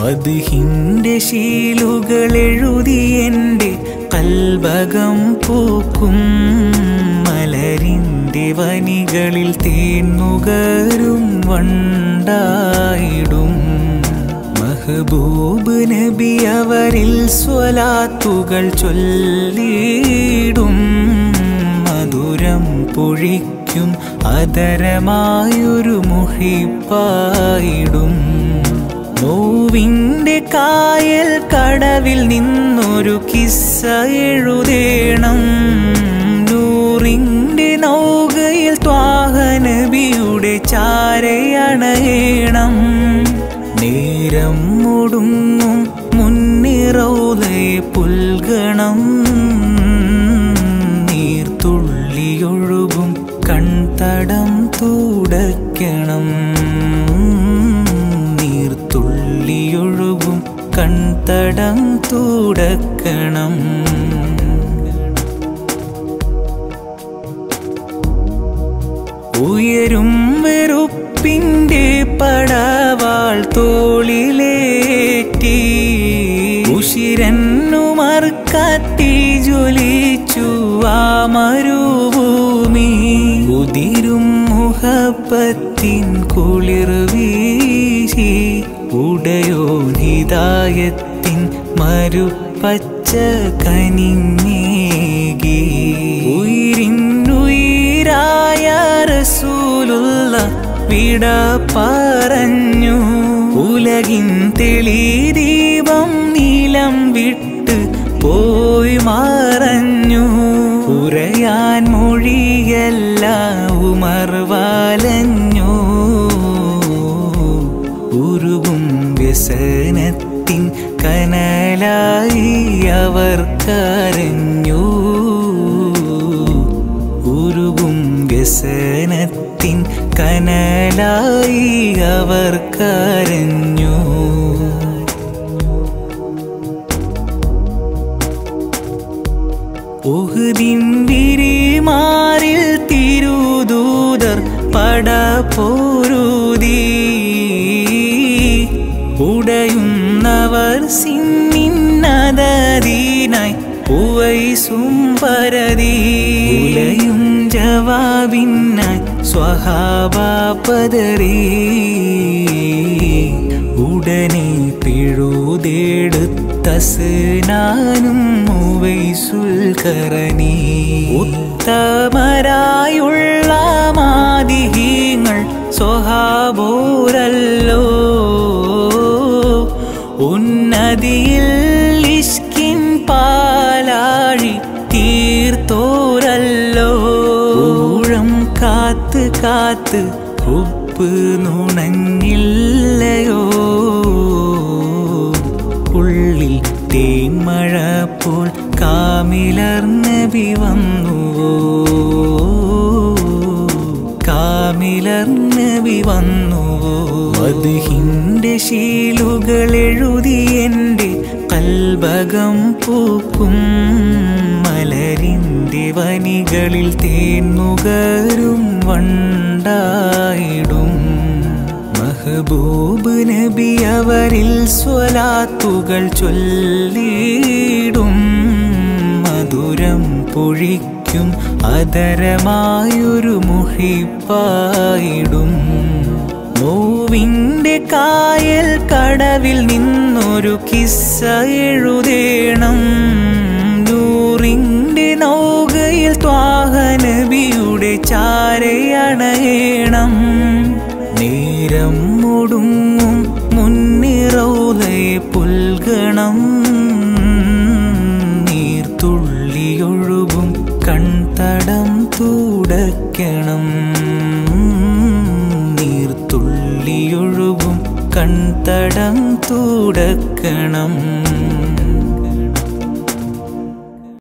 മധുഹിന്റെ ശീലുകൾ എഴുതി എൻ്റെ കൽബകം പൂക്കും മലരിൻ്റെ വനികളിൽ തേന്നുകരും വണ്ടായിടും മഹബൂബ് നബി അവരിൽ സ്വലാത്തുകൾ ചൊല്ലിയിടും മധുരം പൊഴിക്കും അതരമായൊരു മുഹിപ്പായിടും നോവിൻ്റെ കായൽ കടവിൽ നിന്നൊരു കിസ്സ എഴുതേണം നൂറിൻ്റെ നൗകയിൽ ത്വാഹനബിയുടെ ചാരയണയണം നേരം മുടുങ്ങും മുന്നിറൗതയെ പുൽകണം നീർത്തുള്ളിയൊഴുകും കൺതടം തുടയ്ക്കണം നീർത്തുള്ളിയൊഴുകും കൺതടം തുടക്കണം ഉയരും വെറുപ്പിൻ്റെ പടവാൾ തോളിലേറ്റി ഉശിരന്നുമർക്കത്തി ജ്വലിച്ചു ആ മരുഭൂമി ഉതിരും മുഹപ്പത്തിൻ കുളിർ വീശി ഉടയോ ഹിതായത്തിൻ മരുപ്പച്ച കനിഞ്ഞേകി ഉയിരിന്നുയിരായ റസൂലുള്ള വിട പറഞ്ഞു ഉലകിൻ തെളിദീപം നീലം വിട്ട് പോയി മറഞ്ഞു ഉറയാൻ മൊഴിയല്ല ഉമർ വാലഞ്ഞു ഉരുകും വ്യസനത്തിൻ കനലായി അവർ കരഞ്ഞു ഉരുകും വ്യസനത്തിൻ കനലായി അവർ കരഞ്ഞു ഉഹുദിന്തിരിമാറിൽ തിരുദൂതർ പട പോരുതി ഉടയുന്നവർ സിന്നിന്നതീനായി ഉവൈസും പരതി ഉലയും ജവാബിനായി സ്വഹാബാപതറി ഉടനെ പിഴുതെടുത്തസ്നാനും ഉവൈസുൽക്കറനി ഉത്തമരായുള്ള മാതിഹീങ്ങൾ സ്വഹാബോരല്ലോ ഉന്നതിയിൽ ഇഷ്കിൻ പാലാഴി തീർത്തോരല്ലോ ഊഴം കാത്ത് കാത്ത് ഉപ്പ് നുണങ്ങില്ലയോ ഉള്ളിൽ തേന്മഴ പോൽ കാമിലർ നബി വന്നുവോ കാമിലർ നബി വന്നുവോ മധുഹിന്റെ ശീലുകൾ എഴുതി എൻ്റെ കൽബകം പൂക്കും മലരിൻ്റെ വനികളിൽ തേന്നുകരും വണ്ടായിടും മഹബൂബ് നബി അവരിൽ സ്വലാത്തുകൾ ചൊല്ലിയിടും മധുരം പൊഴിക്കും അതരമായൊരു മുഹിപ്പായിടും നോവിൻ്റെ കായൽ കടവിൽ നിന്നൊരു കിസ്സ എഴുതേണം നൂറിൻ്റെ നൗകയിൽ ത്വാഹനബിയുടെ ചാരയണയണം നേരം മുടുങ്ങും മുന്നിറൗതയെ പുൽകണം നീർത്തുള്ളിയൊഴുകും കൺതടം തുടയ്ക്കണം നീർത്തുള്ളിയൊഴുകും കൺതടം തുടക്കണം